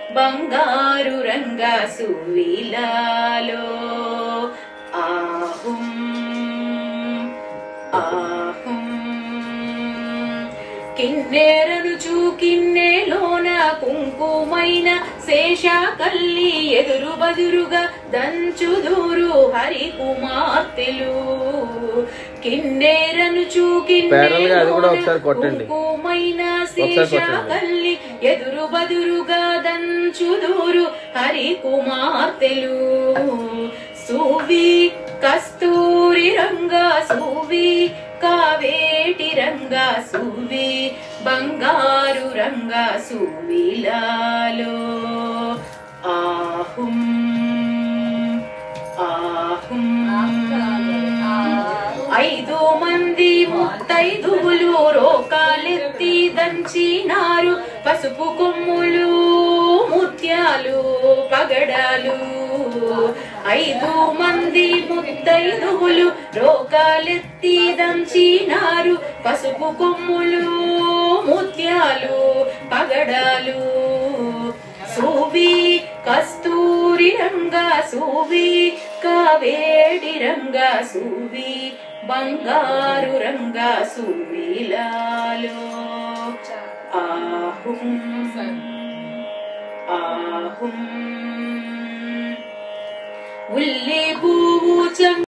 బంగారు రంగ సువిలాలో ఆహుం ఆహుం కిన్నెరను చూకిన్నెలోన కుంకుమైన శేష కల్లి ఎదురు బదురుగా దంచుదూరు హరి కుమార్తెలు కిన్నెరను Parallel గా అది కూడా ఒకసారి కొట్టండి. కుంకుమైన ఒకసారి శేష కొట్టండి. కల్లి ఎదురు బదురుగా దంచుదూరు హరి కుమార్తెలు సూవి కస్తూరి రంగ సూవి కావేటి రంగ సూవి బంగారు రంగ సూవిలాలో ఆహుం ఆహుం ఐదు మంది ముత్తైదువులు రోకాలెత్తి దంచినారు పసుపు కొమ్ములు ముత్యాలు పగడాలు ఐదు మంది ముత్తైదువులు రోకాలెత్తి దంచినారు పసుపు కొమ్ములు ముత్యాలు పగడాలు సూవి కస్తూరి రంగ సూవి కావేడి రంగ సూవి బంగారు రంగ సూవిలాలో ఆహుం ఆహుం ఉల్లి పువ్వు చం